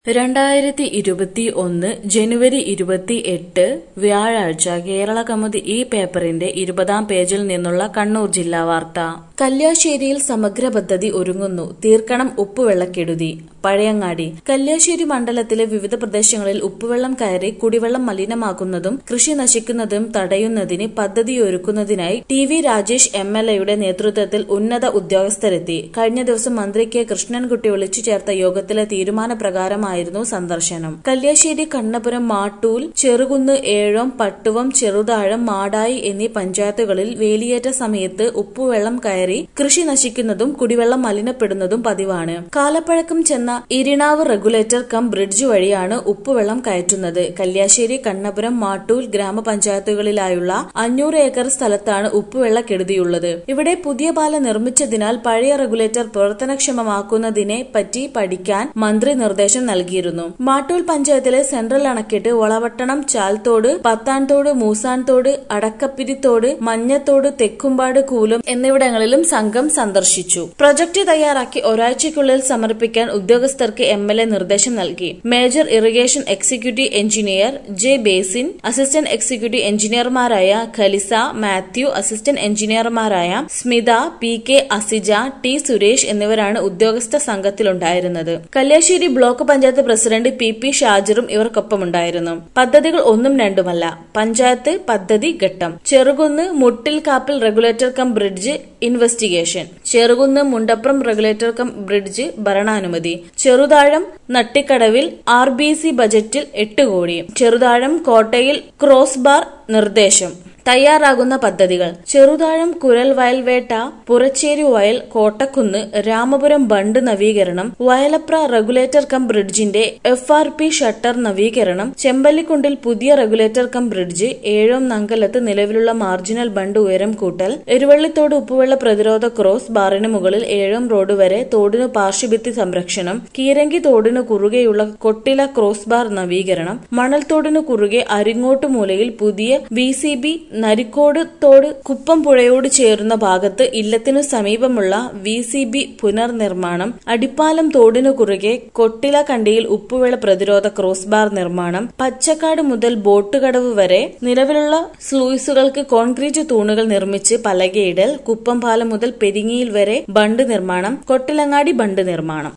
രണ്ടായിരത്തി ഇരുപത്തി ഒന്ന് ജനുവരി ഇരുപത്തി എട്ട് വ്യാഴാഴ്ച കേരള കൗമുദി ഈ പേപ്പറിന്റെ ഇരുപതാം പേജിൽ നിന്നുള്ള കണ്ണൂർ ജില്ലാ വാർത്ത കല്യാശ്ശേരിയിൽ സമഗ്ര പദ്ധതി ഒരുങ്ങുന്നു തീർക്കണം ഉപ്പുവെള്ളക്കെടുതി പഴയങ്ങാടി കല്യാശ്ശേരി മണ്ഡലത്തിലെ വിവിധ പ്രദേശങ്ങളിൽ ഉപ്പുവെള്ളം കയറി കുടിവെള്ളം മലിനമാക്കുന്നതും കൃഷി നശിക്കുന്നതും തടയുന്നതിന് പദ്ധതിയൊരുക്കുന്നതിനായി T V Rajesh M L എയുടെ നേതൃത്വത്തിൽ ഉന്നത ഉദ്യോഗസ്ഥരെത്തി കഴിഞ്ഞ ദിവസം മന്ത്രി കെ കൃഷ്ണൻകുട്ടി വിളിച്ചു ചേർത്ത യോഗത്തിലെ തീരുമാനപ്രകാരമായിരുന്നു സന്ദർശനം കല്യാശ്ശേരി കണ്ണപുരം മാട്ടൂൽ ചെറുകുന്ന് ഏഴോം പട്ടുവം ചെറുതാഴം മാടായി എന്നീ പഞ്ചായത്തുകളിൽ വേലിയേറ്റ സമയത്ത് ഉപ്പുവെള്ളം കയറി കൃഷി നശിക്കുന്നതും കുടിവെള്ളം മലിനപ്പെടുന്നതും പതിവാണ് കാലപ്പഴക്കം ചെന്ന ഇരിണാവ് റെഗുലേറ്റർ കം ബ്രിഡ്ജ് വഴിയാണ് ഉപ്പുവെള്ളം കയറ്റുന്നത് കല്യാശ്ശേരി കണ്ണപുരം മാട്ടൂൽ ഗ്രാമപഞ്ചായത്തുകളിലായുള്ള അഞ്ഞൂറ് ഏക്കർ സ്ഥലത്താണ് ഉപ്പുവെള്ളക്കെടുതിയുള്ളത് ഇവിടെ പുതിയ പാലം നിർമ്മിച്ചതിനാൽ പഴയ റെഗുലേറ്റർ പ്രവർത്തനക്ഷമമാക്കുന്നതിനെ പറ്റി പഠിക്കാൻ മന്ത്രി നിർദ്ദേശം നൽകിയിരുന്നു മാട്ടൂൽ പഞ്ചായത്തിലെ സെൻട്രൽ അണക്കെട്ട് വളവട്ടണം ചാൽത്തോട് പത്താൻതോട് മൂസാൻതോട് അടക്കപ്പിരിത്തോട് മഞ്ഞത്തോട് തെക്കുംപാട് കൂലം എന്നിവിടങ്ങളിലും സംഘം സന്ദർശിച്ചു പ്രൊജക്ട് തയ്യാറാക്കി ഒരാഴ്ചയ്ക്കുള്ളിൽ സമർപ്പിക്കാൻ ഉദ്യോഗസ്ഥർക്ക് എം എൽ എ നിർദ്ദേശം നൽകി major irrigation executive engineer J basin assistant executive എഞ്ചിനീയർമാരായ ഖലിസ മാത്യു അസിസ്റ്റന്റ് എഞ്ചിനീയർമാരായ Smitha P K Asija T Suresh എന്നിവരാണ് ഉദ്യോഗസ്ഥ സംഘത്തിലുണ്ടായിരുന്നത് Kalliasseri block panchayat president P P ഷാജിറും ഇവർക്കൊപ്പമുണ്ടായിരുന്നു പദ്ധതികൾ ഒന്നും രണ്ടുമല്ല പഞ്ചായത്ത് പദ്ധതി ഘട്ടം ചെറുകുന്ന് മുട്ടിൽക്കാപ്പിൽ regulator cum bridge investigation Cherukunnu Mundapram regulator cum bridge ഭരണാനുമതി ചെറുതാഴം നട്ടിക്കടവിൽ ആർ ബി സി ബജറ്റിൽ എട്ട് കോടി ചെറുതാഴം കോട്ടയിൽ ക്രോസ് ബാർ നിർദ്ദേശം തയ്യാറാകുന്ന പദ്ധതികൾ ചെറുതാഴം കുരൽ വയൽവേട്ട പുറച്ചേരി വയൽ കോട്ടക്കുന്ന് രാമപുരം ബണ്ട് നവീകരണം വയലപ്ര റെഗുലേറ്റർ കം ബ്രിഡ്ജിന്റെ എഫ് ആർ പി ഷട്ടർ നവീകരണം ചെമ്പല്ലിക്കുണ്ടിൽ പുതിയ റെഗുലേറ്റർ കം ബ്രിഡ്ജ് ഏഴോം നങ്കലത്ത് നിലവിലുള്ള മാർജിനൽ ബണ്ട് ഉയരം കൂട്ടൽ എരുവള്ളിത്തോട് ഉപ്പുവെള്ള പ്രതിരോധ ക്രോസ് ബാറിന് മുകളിൽ ഏഴോം റോഡ് വരെ തോടിനു പാർശ്വഭിത്തി സംരക്ഷണം കീരങ്കി തോടിനു കുറുകെയുള്ള കൊട്ടില ക്രോസ് ബാർ നവീകരണം മണൽത്തോടിനു കുറുകെ അരിങ്ങോട്ട് മൂലയിൽ പുതിയ വി സി ബി നരിക്കോട് തോട് കുപ്പം പുഴയോട് ചേരുന്ന ഭാഗത്ത് ഇല്ലത്തിനു സമീപമുള്ള വി സി ബി പുനർനിർമ്മാണം അടിപ്പാലം തോടിനു കുറുകെ കൊട്ടില കണ്ടിയിൽ ഉപ്പുവെള്ള പ്രതിരോധ ക്രോസ് ബാർ നിർമ്മാണം പച്ചക്കാട് മുതൽ ബോട്ടുകടവ് വരെ നിലവിലുള്ള സ്ലൂയിസുകൾക്ക് കോൺക്രീറ്റ് തൂണുകൾ നിർമ്മിച്ച് പലകയിടൽ കുപ്പം പാലം മുതൽ പെരിങ്ങിയിൽ വരെ ബണ്ട് നിർമ്മാണം കൊട്ടിലങ്ങാടി ബണ്ട് നിർമ്മാണം